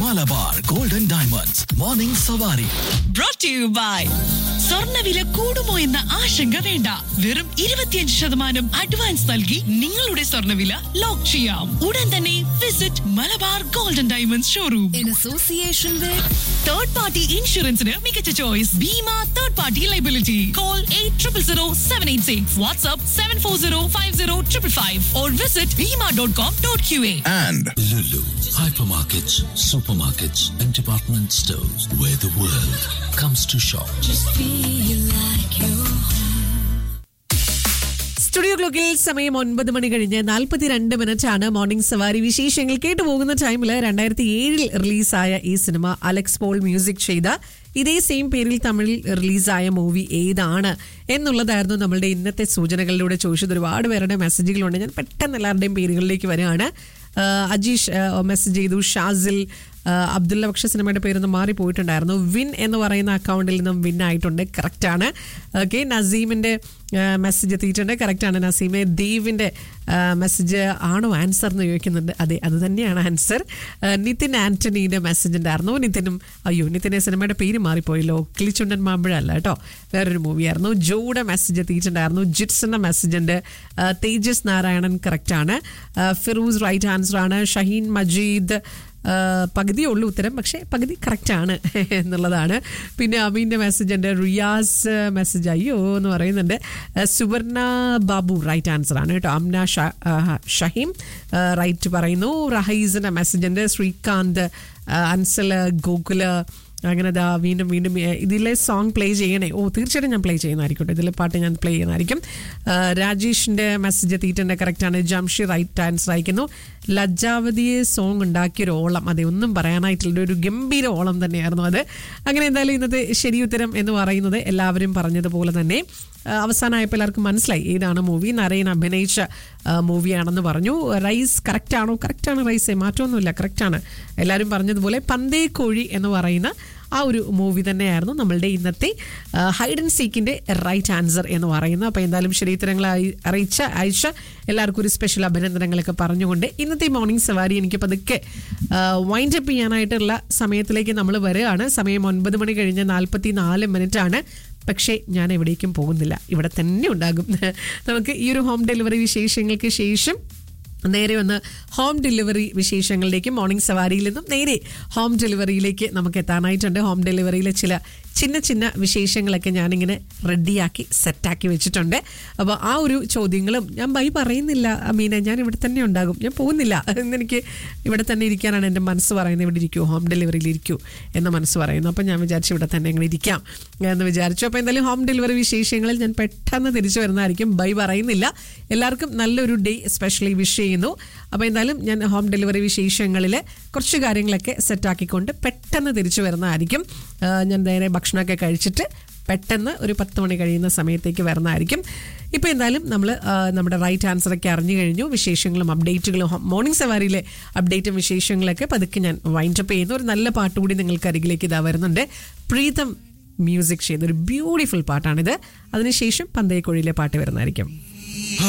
Malabar Golden Diamonds morning സവാരി brought to you by സ്വർണ്ണവില കൂടുമോ എന്ന ആശങ്ക വേണ്ട വെറും ഇരുപത്തിയഞ്ച് ശതമാനം അഡ്വാൻസ് നൽകി നിങ്ങളുടെ സ്വർണ്ണവില ലോക്ക് ചെയ്യാം ഉടൻ തന്നെ visit Malabar Golden Diamonds showroom in association with third party ഇൻഷുറൻസിന് മികച്ച choice Bima third party liability call eight triple zero seven eight six WhatsApp seven four zero five zero triple five or visit Bima dot com dot Q A and Lulu, hypermarkets, supermarkets, and department stores where the world comes to shop. feel like you studio ക്ലോക്കിൽ സമയം ഒൻപത് മണി കഴിഞ്ഞ് നാൽപ്പത്തിരണ്ട് minute ആണ് morning സവാരി വിശേഷങ്ങൾ കേട്ടു പോകുന്ന ടൈമിൽ രണ്ടായിരത്തി ഏഴിൽ റിലീസായ ഈ സിനിമ അലക്സ് പോൾ മ്യൂസിക് ചെയ്ത ഇതേ സെയിം പേരിൽ തമിഴിൽ റിലീസായ മൂവി ഏതാണ് എന്നുള്ളതായിരുന്നു നമ്മളുടെ ഇന്നത്തെ സൂചനകളിലൂടെ ചോദിച്ചത് ഒരുപാട് പേരുടെ മെസ്സേജുകളുണ്ട് ഞാൻ പെട്ടെന്ന് എല്ലാവരുടെയും പേരുകളിലേക്ക് വരികയാണ് ആ, അജീഷ് മെസ്സേജ് ചെയ്തു ഷാസിൽ ആ, അബ്ദുള്ള പക്ഷെ സിനിമയുടെ പേരൊന്ന് മാറിപ്പോയിട്ടുണ്ടായിരുന്നു വിൻ എന്ന് പറയുന്ന അക്കൗണ്ടിൽ നിന്നും വിൻ ആയിട്ടുണ്ട് കറക്റ്റാണ് ഓക്കെ നസീമിൻ്റെ മെസ്സേജ് എത്തിയിട്ടുണ്ട് കറക്റ്റാണ് നസീമെ ദേവിൻ്റെ മെസ്സേജ് ആണോ ആൻസർ എന്ന് ചോദിക്കുന്നുണ്ട് അതെ അത് തന്നെയാണ് ആൻസർ നിതിൻ ആൻ്റണീൻ്റെ മെസ്സേജ് ഉണ്ടായിരുന്നു നിതിനും അയ്യോ നിതിൻ്റെ സിനിമയുടെ പേര് മാറിപ്പോയല്ലോ കിളിച്ചുണ്ടൻ മാമ്പഴ അല്ല കേട്ടോ വേറൊരു മൂവിയായിരുന്നു ജോയുടെ മെസ്സേജ് എത്തിയിട്ടുണ്ടായിരുന്നു ജിറ്റ്സിൻ്റെ മെസ്സേജ് ഉണ്ട് ആ, തേജസ് നാരായണൻ കറക്റ്റാണ് ഫിറൂസ് റൈറ്റ് ആൻസർ ആണ് ഷഹീൻ മജീദ് ആ, പകുതിയേ ഉള്ളൂ ഉത്തരം പക്ഷേ പകുതി കറക്റ്റാണ് എന്നുള്ളതാണ് പിന്നെ അമീൻ്റെ മെസ്സേജ് ഉണ്ട് റിയാസ് മെസ്സേജ് അയ്യോ എന്ന് പറയുന്നുണ്ട് ആ, സുവർണ ബാബു റൈറ്റ് ആൻസർ ആണ് കേട്ടോ അംന ഷ- ആ, ഷഹീം റൈറ്റ് പറയുന്നു റഹീസിൻ്റെ മെസ്സേജ് ഉണ്ട് ശ്രീകാന്ത് ആ, അൻസൽ ഗോകുല് അങ്ങനെ ദാ വീണ്ടും വീണ്ടും ഏ, ഇതിലെ സോങ് പ്ലേ ചെയ്യണേ ഓ തീർച്ചയായിട്ടും ഞാൻ പ്ലേ ചെയ്യുന്നതായിരിക്കും കേട്ടോ ഇതിലെ പാട്ട് ഞാൻ പ്ലേ ചെയ്യുന്നതായിരിക്കും ആ, രാജേഷിൻ്റെ മെസ്സേജ് എത്തിയിട്ടുണ്ട് കറക്റ്റാണ് ജംഷി റൈറ്റ് ആൻസർ അയക്കുന്നു ലജ്ജാവതിയെ സോങ് ഉണ്ടാക്കിയൊരു ഓളം അതെ ഒന്നും പറയാനായിട്ടുള്ള ഒരു ഗംഭീര ഓളം തന്നെയായിരുന്നു അത് അങ്ങനെ എന്തായാലും ഇന്നത്തെ ശരി ഉത്തരം എന്ന് പറയുന്നത് എല്ലാവരും പറഞ്ഞതുപോലെ തന്നെ ആ, അവസാനമായപ്പോൾ എല്ലാവർക്കും മനസ്സിലായി ഏതാണ് മൂവി നരയൻ അഭിനയിച്ച മൂവിയാണെന്ന് പറഞ്ഞു റൈസ് കറക്റ്റ് ആണോ കറക്റ്റാണ് റൈസ് മാറ്റമൊന്നുമില്ല കറക്റ്റാണ് എല്ലാവരും പറഞ്ഞതുപോലെ പന്തേ കോഴി എന്ന് പറയുന്ന ആ ഒരു മൂവി തന്നെയായിരുന്നു നമ്മളുടെ ഇന്നത്തെ ഹൈഡ് ആൻഡ് സീക്കിന്റെ റൈറ്റ് ആൻസർ എന്ന് പറയുന്നത് അപ്പോൾ എന്തായാലും ശരീരങ്ങൾ അറിയിച്ച അയച്ച എല്ലാവർക്കും ഒരു സ്പെഷ്യൽ അഭിനന്ദനങ്ങളൊക്കെ പറഞ്ഞുകൊണ്ട് ഇന്നത്തെ മോർണിംഗ് സവാരി എനിക്ക് പതുക്കെ വൈൻഡ് അപ്പ് ചെയ്യാനായിട്ടുള്ള സമയത്തിലേക്ക് നമ്മൾ വരികയാണ് സമയം ഒൻപത് മണി കഴിഞ്ഞ് നാൽപ്പത്തി നാല് മിനിറ്റ് ആണ് പക്ഷേ ഞാൻ എവിടേക്കും പോകുന്നില്ല ഇവിടെ തന്നെ ഉണ്ടാകും നമുക്ക് ഈ ഒരു ഹോം ഡെലിവറി വിശേഷങ്ങൾക്ക് ശേഷം നേരെ വന്ന് ഹോം ഡെലിവറി വിശേഷങ്ങളിലേക്ക് മോർണിംഗ് സവാരിയിൽ നിന്നും നേരെ ഹോം ഡെലിവറിയിലേക്ക് നമുക്ക് എത്താനായിട്ടുണ്ട് ഹോം ഡെലിവറിയിലെ ചില ചിന്ന ചിന്ന വിശേഷങ്ങളൊക്കെ ഞാനിങ്ങനെ റെഡിയാക്കി സെറ്റാക്കി വെച്ചിട്ടുണ്ട് അപ്പോൾ ആ ഒരു ചോദ്യങ്ങളും ഞാൻ ബൈ പറയുന്നില്ല അമീന ഞാൻ ഇവിടെ തന്നെ ഉണ്ടാകും ഞാൻ പോകുന്നില്ല എന്നെനിക്ക് ഇവിടെ തന്നെ ഇരിക്കാനാണ് എൻ്റെ മനസ്സ് പറയുന്നത് ഇവിടെ ഇരിക്കൂ ഹോം ഡെലിവറിയിൽ ഇരിക്കൂ എന്ന് മനസ്സ് പറയുന്നു അപ്പോൾ ഞാൻ വിചാരിച്ചു ഇവിടെ തന്നെ അങ്ങനെ ഇരിക്കാം എന്ന് വിചാരിച്ചു അപ്പോൾ എന്തായാലും ഹോം ഡെലിവറി വിശേഷങ്ങളിൽ ഞാൻ പെട്ടെന്ന് തിരിച്ചു വരുന്നതായിരിക്കും ബൈ പറയുന്നില്ല എല്ലാവർക്കും നല്ലൊരു ഡേ സ്പെഷ്യലി വിഷ് ചെയ്യുന്നു അപ്പോൾ എന്തായാലും ഞാൻ ഹോം ഡെലിവറി വിശേഷങ്ങളിൽ കുറച്ച് കാര്യങ്ങളൊക്കെ സെറ്റാക്കിക്കൊണ്ട് പെട്ടെന്ന് തിരിച്ചു വരുന്നതായിരിക്കും ആ, ഞാൻ നേരെ ഭക്ഷണമൊക്കെ കഴിച്ചിട്ട് പെട്ടെന്ന് ഒരു പത്ത് മണി കഴിയുന്ന സമയത്തേക്ക് വരുന്നതായിരിക്കും ഇപ്പോൾ എന്തായാലും നമ്മൾ നമ്മുടെ റൈറ്റ് ആൻസറൊക്കെ അറിഞ്ഞു കഴിഞ്ഞു വിശേഷങ്ങളും അപ്ഡേറ്റുകളും മോർണിംഗ് സവാരിയിലെ അപ്ഡേറ്റും വിശേഷങ്ങളൊക്കെ പതുക്കെ ഞാൻ വൈൻഡപ്പ് ചെയ്യുന്നു ഒരു നല്ല പാട്ട് കൂടി നിങ്ങൾക്ക് അരികിലേക്ക് ഇതാ വരുന്നുണ്ട് പ്രീതം മ്യൂസിക് ചെയ്ത ഒരു ബ്യൂട്ടിഫുൾ പാട്ടാണിത് അതിനുശേഷം പന്തയക്കുഴിയിലെ പാട്ട് വരുന്നതായിരിക്കും